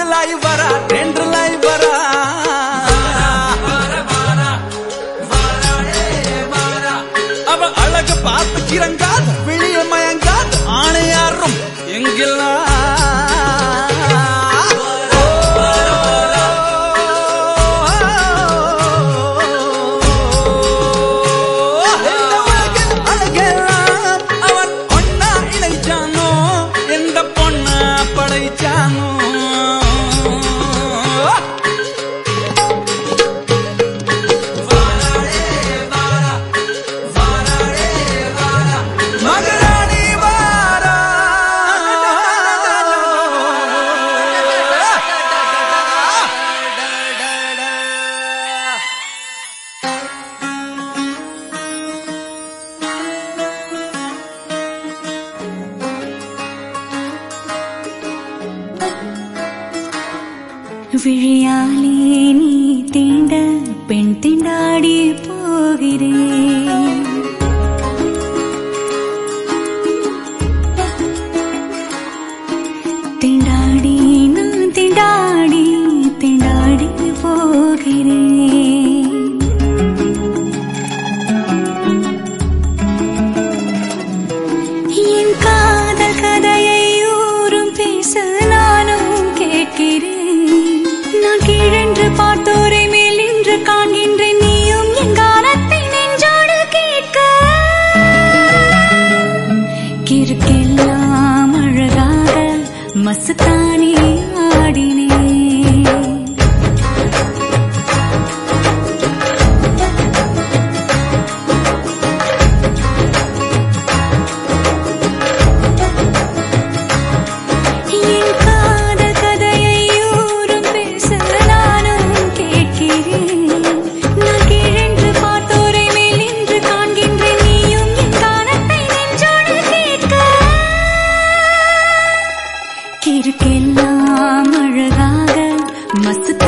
லாய் வரா ரெண்டு லாய் வரா அவ அழகு பார்த்து கிறங்காது வெளிய மயங்காது ஆணையாரும் எங்கெல்லாம் அழகெல்லாம் அவன் ஒன்னா இணைச்சானோ எந்த பொண்ண படைச்சானோ மகராணி வாரா விழியாலே நீ தீண்ட பெண் திண்டாடி போகிறேன் திண்டாடி நான் திண்டாடி திண்டாடி போகிறேன் என் காதல் கதையை ஊரும் பேச நானும் கேட்கிறேன் நான் கீழென்று பார்த்தோரை மேல் நின்று காண்கின்றேன் நீயும் என் காலத்தை நெஞ்சோடு கேட்க கிறுக்கெல்லாம் அழகாக மசுத்தானே ஆடினேன் என் காதல் கதையை ஊரும் பேச நானும் கேட்கிறேன் நான் கீழென்று பார்த்தோரை மேல் நின்று காண்கின்றேன் நீயும் என் காலத்தை நெஞ்சோடு கேட்க கிறுக்கெல்லாம் அழகாக மசு